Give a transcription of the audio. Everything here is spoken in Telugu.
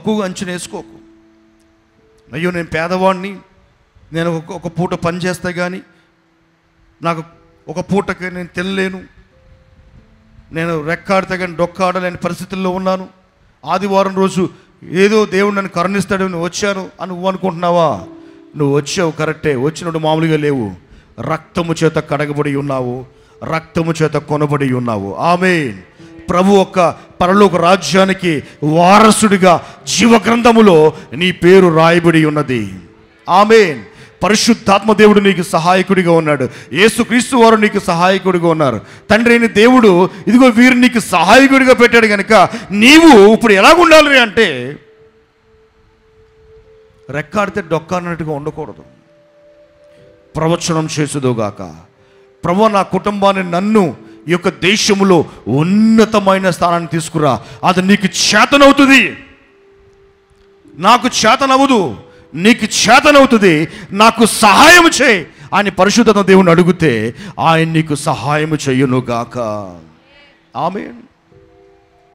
తక్కువగా అంచనా వేసుకోకు అయ్యో నేను పేదవాడిని నేను ఒక ఒక పూట పని చేస్తే కానీ నాకు ఒక పూటకి నేను తినలేను నేను రెక్కాడితే కానీ డొక్కాడలేని పరిస్థితుల్లో ఉన్నాను ఆదివారం రోజు ఏదో దేవుడు నన్ను కరుణిస్తాడని వచ్చాను అని నువ్వు అనుకుంటున్నావా నువ్వు వచ్చావు కరెక్టే వచ్చినప్పుడు మామూలుగా లేవు రక్తము చేత కడగబడి ఉన్నావు రక్తము చేత కొనబడి ఉన్నావు ఆమె ప్రభు ఒక్క పరలోక రాజ్యానికి వారసుడిగా జీవగ్రంథములో నీ పేరు రాయబడి ఉన్నది ఆమెన్ పరిశుద్ధాత్మ దేవుడు నీకు సహాయకుడిగా ఉన్నాడు యేసుక్రీస్తు వారు నీకు సహాయకుడిగా ఉన్నారు తండ్రి అయిన దేవుడు ఇదిగో వీరు నీకు సహాయకుడిగా పెట్టాడు కనుక నీవు ఇప్పుడు ఎలాగుండాలి అంటే రెక్కాడితే డొక్కాడినట్టుగా ఉండకూడదు ప్రవచనం చేసుదుగాక ప్రభు నా కుటుంబాన్ని నన్ను ఈ యొక్క దేశములో ఉన్నతమైన స్థానాన్ని తీసుకురా అది నీకు చేతనవుతుంది నాకు చేతనవ్వదు నీకు చేతనవుతుంది నాకు సహాయం చేయి ఆయన పరిశుద్ధత దేవుని అడిగితే ఆయన నీకు సహాయం చెయ్యునుగాక ఆమె